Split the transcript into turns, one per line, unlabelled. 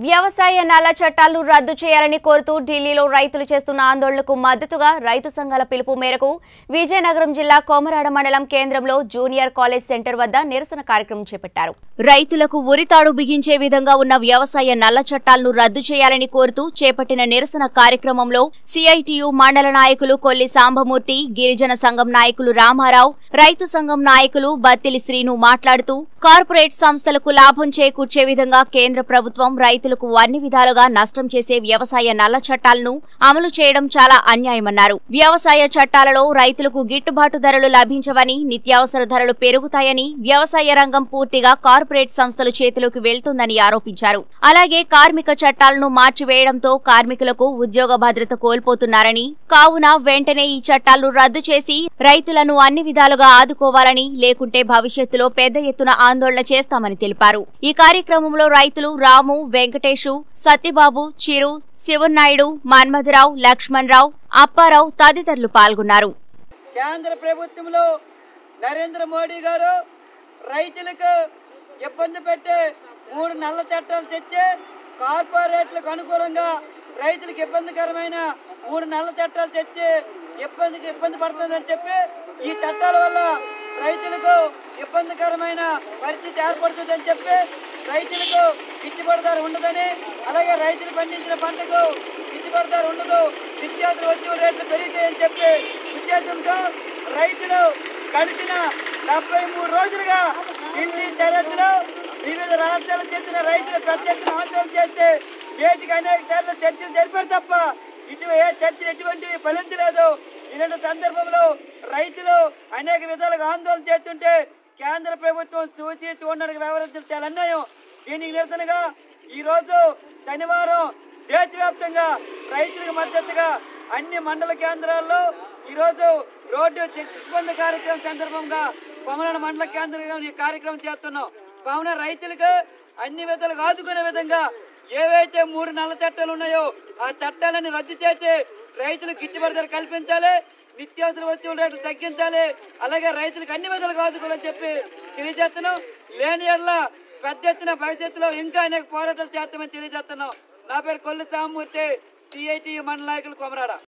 వ్యవసాయ నల్ల చట్టాలను రద్దు చేయాలని కోరుతూ ఢిల్లీలో రైతులు చేస్తున్న ఆందోళనకు మద్దతుగా రైతు సంఘాల పిలుపు మేరకు విజయనగరం జిల్లా కోమరాడ మండలం కేంద్రంలో జూనియర్ కాలేజ్ సెంటర్ వద్ద నిరసన కార్యక్రమం చేపట్టారు రైతులకు ఉరితాడు బిగించే విధంగా ఉన్న వ్యవసాయ నల్ల చట్టాలను రద్దు చేయాలని కోరుతూ చేపట్టిన నిరసన కార్యక్రమంలో సిఐటియు మండల నాయకులు కొల్లి సాంబమూర్తి గిరిజన సంఘం నాయకులు రామారావు రైతు సంఘం నాయకులు బత్తిలి శ్రీను మాట్లాడుతూ కార్పొరేట్ సంస్థలకు లాభం చేకూర్చే విధంగా కేంద్ర ప్రభుత్వం రైతులకు అన్ని విధాలుగా నష్టం చేసే వ్యవసాయ నల్ల చట్టాలను అమలు చేయడం చాలా అన్యాయమన్నారు వ్యవసాయ చట్టాలలో రైతులకు గిట్టుబాటు ధరలు లభించవని నిత్యావసర ధరలు పెరుగుతాయని వ్యవసాయ రంగం పూర్తిగా కార్పొరేట్ సంస్థల చేతిలోకి వెళ్తుందని ఆరోపించారు అలాగే కార్మిక చట్టాలను మార్చివేయడంతో కార్మికులకు ఉద్యోగ భద్రత కోల్పోతున్నారని కావున వెంటనే ఈ చట్టాలను రద్దు చేసి రైతులను అన్ని విధాలుగా ఆదుకోవాలని లేకుంటే భవిష్యత్తులో పెద్ద ఎత్తున ఆందోళన చేస్తామని తెలిపారు ఈ కార్యక్రమంలో రైతులు రాము వెంకటేషు సత్యబాబు చిరు శివనాయుడు మన్మథరావు లక్ష్మణరావు అప్పారావు తదితరులు పాల్గొన్నారు
కేంద్ర ప్రభుత్వంలో నరేంద్ర మోడీ గారు రైతులకు ఇబ్బంది పెట్టే మూడు నల్ల చట్టాలు తెచ్చి కార్పొరేట్లకు అనుకూలంగా రైతులకు ఇబ్బందికరమైన మూడు నల్ల చట్టాలు తెచ్చి ఇబ్బందికి ఇబ్బంది పడుతుందని చెప్పి ఈ చట్టాల వల్ల రైతులకు ఇబ్బందికరమైన పరిస్థితి ఏర్పడుతుందని చెప్పి రైతులకు గిట్టుబాటు ధర ఉండదని అలాగే రైతులు పండించిన పంటకు గిట్టుబాటు ధర ఉండదు నిత్యావసర వస్తువుల రేట్లు పెరుగుతాయని చెప్పి ఉద్దేశంతో రైతులు గడిచిన డెబ్బై మూడు రోజులుగా ఢిల్లీ సరిహద్దులో వివిధ రాష్ట్రాలకు చెందిన రైతులు పెద్ద ఎత్తున ఆందోళన చేస్తే నేటికి అనేక సార్లు చర్చలు జరిపారు తప్ప ఇటు ఏ చర్చలు ఎటువంటి ఫలించలేదు ఇలాంటి సందర్భంలో రైతులు అనేక విధాలుగా ఆందోళన చేస్తుంటే కేంద్ర ప్రభుత్వం చూసి చూడడానికి వ్యవహరించడం చాలా అన్యాయం దీనికి నిరసనగా ఈ రోజు శనివారం దేశవ్యాప్తంగా రైతులకు మద్దతుగా అన్ని మండల కేంద్రాల్లో ఈ రోజు రోడ్డు ఇబ్బంది కార్యక్రమం సందర్భంగా కొమరణ మండల కేంద్రంగా ఈ కార్యక్రమం చేస్తున్నాం కావున రైతులకు అన్ని విధాలుగా ఆదుకునే విధంగా ఏవైతే మూడు నల్ల చట్టాలు ఉన్నాయో ఆ చట్టాలని రద్దు చేసి రైతులకు గిట్టుబాటు ధర కల్పించాలి నిత్యావసర వస్తువుల రేట్లు తగ్గించాలి అలాగే రైతులకు అన్ని విధాలుగా ఆదుకోవాలని చెప్పి తెలియజేస్తున్నాం లేని ఎడల పెద్ద ఎత్తున భవిష్యత్తులో ఇంకా అనేక పోరాటాలు చేస్తామని తెలియజేస్తున్నాం నా పేరు కొల్లి సామూర్తి సిఐటి మండల నాయకులు కొమరాడ